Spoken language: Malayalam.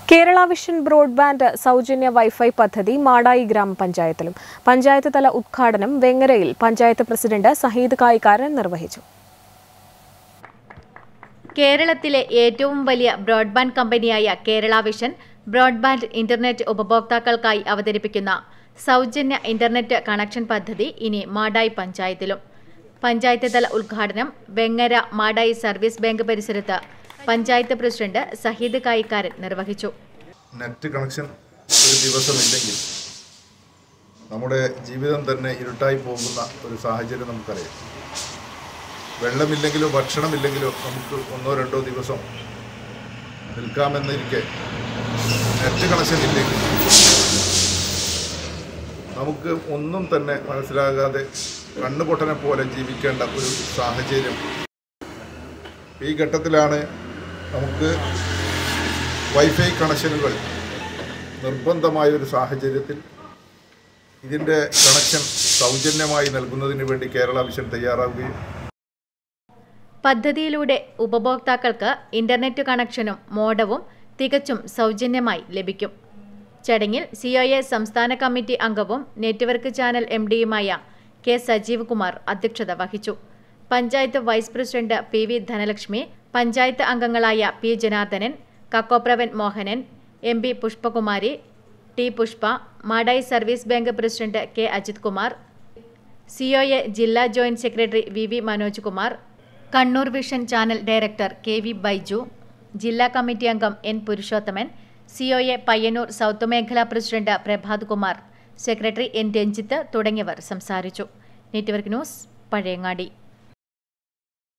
കേരള വിഷൻ ബ്രോഡ്ബാൻഡ് സൗജന്യ വൈഫൈ പദ്ധതി മാടായി ഗ്രാമപഞ്ചായത്തിലും പഞ്ചായത്ത് തല ഉദ്ഘാടനം വെങ്ങരയിൽ പഞ്ചായത്ത് പ്രസിഡന്റ് സഹീദ് കായിക്കാരൻ നിർവഹിച്ചു കേരളത്തിലെ ഏറ്റവും വലിയ ബ്രോഡ്ബാൻഡ് കമ്പനിയായ കേരള വിഷൻ ബ്രോഡ്ബാൻഡ് ഇന്റർനെറ്റ് ഉപഭോക്താക്കൾക്കായി അവതരിപ്പിക്കുന്ന സൗജന്യ ഇന്റർനെറ്റ് കണക്ഷൻ പദ്ധതി ഇനി മാടായി പഞ്ചായത്തിലും പഞ്ചായത്ത് തല ഉദ്ഘാടനം വെങ്ങര മാടായി സർവീസ് ബാങ്ക് പരിസരത്ത് പഞ്ചായത്ത് പ്രസിഡന്റ് സഹീദ് കായിക്കാരൻ നിർവഹിച്ചു നെറ്റ് കണക്ഷൻ ഒരു ദിവസമില്ലെങ്കിൽ നമ്മുടെ ജീവിതം തന്നെ ഇരുട്ടായി പോകുന്ന ഒരു സാഹചര്യം നമുക്കറിയാം വെള്ളമില്ലെങ്കിലോ ഭക്ഷണമില്ലെങ്കിലോ നമുക്ക് ഒന്നോ രണ്ടോ ദിവസം നിൽക്കാമെന്നിരിക്കെ നെറ്റ് കണക്ഷൻ ഇല്ലെങ്കിൽ നമുക്ക് ഒന്നും തന്നെ മനസ്സിലാകാതെ കണ്ണുപൊട്ടനെ പോലെ ജീവിക്കേണ്ട ഒരു സാഹചര്യം ഈ ഘട്ടത്തിലാണ് നമുക്ക് വൈഫൈ കണക്ഷനുകൾ നിർബന്ധമായ ഒരു സാഹചര്യത്തിൽ ഇതിൻ്റെ കണക്ഷൻ സൗജന്യമായി നൽകുന്നതിന് വേണ്ടി കേരള വിഷൻ തയ്യാറാവുകയും പദ്ധതിയിലൂടെ ഉപഭോക്താക്കൾക്ക് ഇന്റർനെറ്റ് കണക്ഷനും മോഡവും തികച്ചും സൗജന്യമായി ലഭിക്കും ചടങ്ങിൽ സി ഒ എ സംസ്ഥാന കമ്മിറ്റി അംഗവും നെറ്റ്വർക്ക് ചാനൽ എം ഡിയുമായ കെ സജീവ് കുമാർ അധ്യക്ഷത വഹിച്ചു panchayat vice president P V Dhanalakshmi panchayat അംഗങ്ങളായ P Janardhanan Kakkopravan Mohanan M P Pushpakumari T Pushpa Madayi service bank president K Ajith Kumar C O A ജില്ലാ joint secretary V V Manoj Kumar Kannur vision channel director K V Baiju ജില്ലാ കമ്മിറ്റി അംഗം N Purushothaman C O A Payyanur south മേഖലാ president Prabhath Kumar secretary N Ranjith തുടങ്ങിയവർ സംസാരിച്ചു നെറ്റ്വർക്ക് ന്യൂസ് പഴയങ്ങാടി